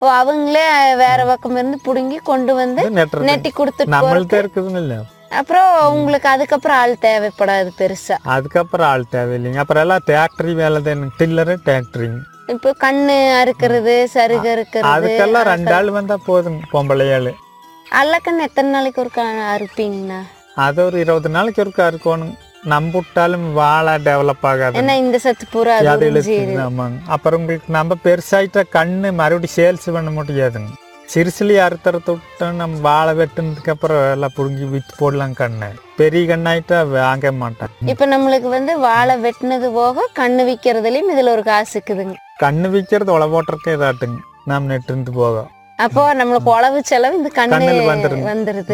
ஓ அவங்களே வேற பக்கம் இருந்து புடுங்கி கொண்டு வந்து நெட்டுறது நெட்டி கொடுத்துட்டு நம்மள்ட்ட இருக்குதுங்க இல்ல அப்புறம் உங்களுக்கு அதுக்கப்புறம் ஆள் தேவைப்படாது பெருசா அதுக்கப்புறம் ஆள் தேவையில்லைங்க அப்புறம் எல்லாம் டிராக்டரி வேலை தான் டில்லரு டிராக்டரிங்க இப்போ கண்ணு அறுக்கிறது சருகு அறுக்கிறது அதுக்கெல்லாம் ரெண்டு ஆள் வந்தா போதுங்க பொம்பளையாள் அல்லக்கண்ணு எத்தனை நாளைக்கு ஒரு அறுப்பீங்கண்ணா அது ஒரு இருபது நாளைக்கு ஒருக்கா இருக்கணும் நம்ம விட்டாலும் வாழை டெவலப் ஆகாது ஏன்னா இந்த சத்து பூரா அது அது உறிஞ்சி இழுத்துங்க ஆமாங்க அப்புறம் உங்களுக்கு நம்ம பெருசாயிட்ட கண்ணு மறுபடியும் சேல்ஸ் பண்ண முடியாதுங்க சிறுசுலி அறுத்தறத விட்டு நம்ம வாழை வெட்டுனதுக்கு அப்புறம் எல்லாம் புடுங்கி வித்து போடலாம் கண்ணு பெரிய கண்ணாயிட்டா வாங்க மாட்டேன் இப்ப நம்மளுக்கு வந்து வாழை வெட்டினது போக கண்ணு விக்கிறதுலயும் இதுல ஒரு காசு இருக்குதுங்க கண்ணு விற்கிறது உழ போட்டுறக்கே இதாட்டுங்க நம்ம நெட்டு போக அப்போ நம்மளுக்கு உழவு செலவு இந்த கண்ணு கண்ணுல வந்துருங்க. வந்துருது